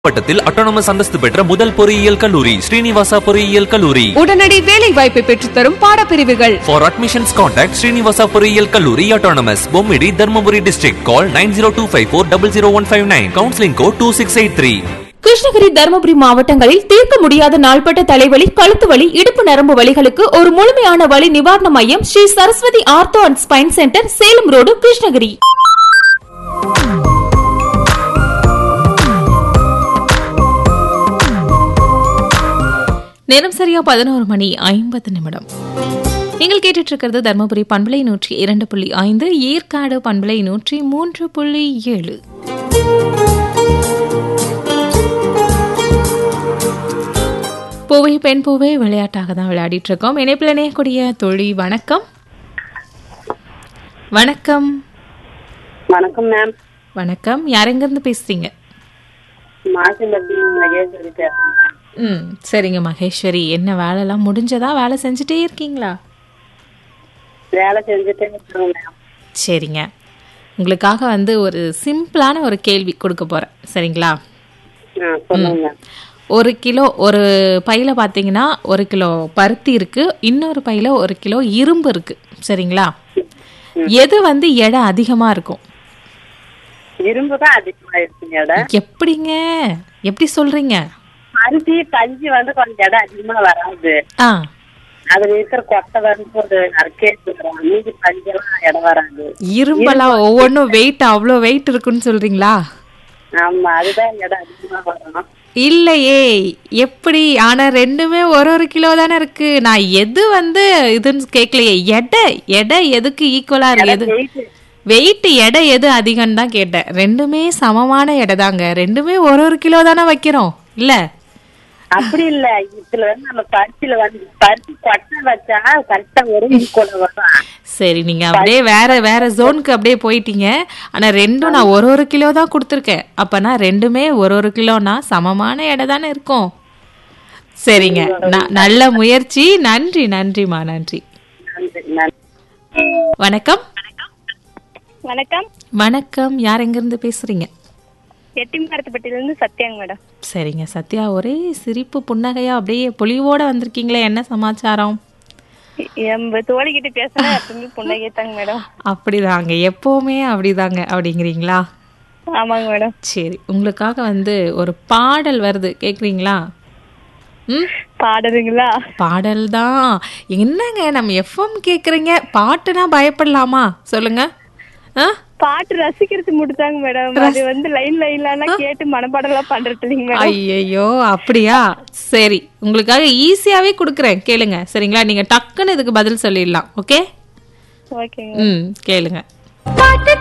மாவட்டத்தில் அட்டானமஸ் அந்தஸ்து பெற்ற முதல் பொறியியல் கல்லூரி ஸ்ரீனிவாசா பொறியியல் கல்லூரி உடனடி வேலை வாய்ப்பை பெற்றுத்தரும் பாடப்பிரிவுகள் ஃபார் அட்மிஷன்ஸ் கான்டாக்ட் ஸ்ரீனிவாசா பொறியியல் கல்லூரி autonomous Bommidi Dharmapuri district call nine zero two five four double zero one five nine counselling code two six eight three Krishnagiri Dharmapuri மாவட்டங்களில் தீர்க்க முடியாத நாள்பட்ட தலைவலி கழுத்து வலி இடுப்பு நரம்பு வலிகளுக்கு ஒரு முழுமையான வலி நிவாரண மையம் Sri Saraswathi ortho and spine centre Salem road Krishnagiri நேரம் சரியா பதினோரு மணி ஐம்பது நிமிடம் நீங்கள் கேட்டுட்டு இருக்கிறது தர்மபுரி பண்பலை நூற்றி இரண்டு புள்ளி ஐந்து ஏற்காடு பண்பலை நூற்றி மூன்று புள்ளி ஏழு பூவை பெண் பூவை விளையாட்டாக தான் விளையாடிட்டு இருக்கோம் இணைப்பில் இணையக்கூடிய தொழி வணக்கம் வணக்கம் வணக்கம் மேம் வணக்கம் யாரெங்கிருந்து பேசுறீங்க மாசிம்பட்டி மகேஸ்வரி பேசுறேன் மேம். ம் சரிங்க மகேஸ்வரி என்ன வேலைலாம் முடிஞ்சதா வேலை செஞ்சுட்டே இருக்கீங்களா வேலை செஞ்சுட்டே இருக்கிறோம் மேம் சரிங்க உங்களுக்காக வந்து ஒரு சிம்பிளான ஒரு கேள்வி கொடுக்க போறேன் சரிங்களா ஆ சொல்லுங்க மேம் ஒரு கிலோ ஒரு பையில பார்த்தீங்கன்னா ஒரு கிலோ பருத்தி இருக்கு இன்னொரு பையில ஒரு கிலோ இரும்பு இருக்கு சரிங்களா எது வந்து எடை அதிகமா இருக்கும் இரும்பு தான் அதிகமா இருக்குங்க இடம் எப்படிங்க எப்படி சொல்றீங்க அரிசி கஞ்சி வந்து கொஞ்சம் இடம் அதிகமா வராது ஆ அதுல இருக்கிற கொட்டை வந்து ஒரு அரைக்கே வரும் மீதி கஞ்செல்லாம் இடம் வராது இரும்பெல்லாம் ஒவ்வொன்றும் வெயிட் அவ்வளோ வெயிட் இருக்குன்னு சொல்றீங்களா ஆமா அதுதான் இடம் அதிகமா வரும் இல்லையே எப்படி ஆனா ரெண்டுமே ஒரு ஒரு கிலோ தானே இருக்கு நான் எது வந்து இதுன்னு கேட்கலையே எடை எடை எதுக்கு ஈக்குவலா இருக்கு எது weight. வெயிட் எடை எது அதிகம் தான் கேட்டேன் ரெண்டுமே சமமான எடை தாங்க ரெண்டுமே ஒரு ஒரு கிலோ தானே வைக்கிறோம் இல்ல அப்படி இல்ல இதுல வந்து நம்ம பருத்தில வந்து பருத்தி கொட்டை வச்சா கரெக்டா ஒரு ஈக்குவல வரும் சரி நீங்க அப்படியே வேற வேற ஜோனுக்கு அப்படியே போயிட்டீங்க ஆனா ரெண்டும் நான் ஒரு ஒரு கிலோ தான் கொடுத்துருக்கேன் அப்பனா ரெண்டுமே ஒரு ஒரு கிலோனா சமமான எடை தானே இருக்கும் சரிங்க ந- நல்ல முயற்சி நன்றி நன்றிமா நன்றி நன்றி நன்றி வணக்கம் வணக்கம் வணக்கம் யார் எங்கிருந்து பேசுறீங்க எட்டிமரத்துப்பட்டில இருந்து சத்யாங்க மேடம் சரிங்க சத்யா ஒரே சிரிப்பு புன்னகையா அப்படியே பொலிவோட வந்திருக்கீங்களே என்ன சமாச்சாரம் எம்ப தோழிக்கிட்ட பேசினா எப்பவுமே புன்னகை தாங்க மேடம் அப்படிதாங்க எப்பவுமே அப்படிதாங்க அப்படிங்கிறீங்களா ஆமாங்க மேடம் சரி உங்களுக்காக வந்து ஒரு பாடல் வருது கேக்குறீங்களா ம் பாடுறீங்களா பாடல் தான் என்னங்க நம்ம எஃப்எம் கேக்குறீங்க பாட்டுனா பயப்படலாமா சொல்லுங்க ஆ பாட்டு ரசிக்கிறது மட்டும்தாங்க மேடம் அது வந்து லைன் லைன்லாம் கேட்டு மனப்பாடம்லாம் பண்றது இல்லைங்க மேடம் ஐயையோ அப்படியா சரி உங்களுக்காக ஈஸியாவே கொடுக்குறேன் கேளுங்க சரிங்களா நீங்க டக்குன்னு இதுக்கு பதில் சொல்லிடலாம் ஓகே ஓகேங்க ம் கேளுங்க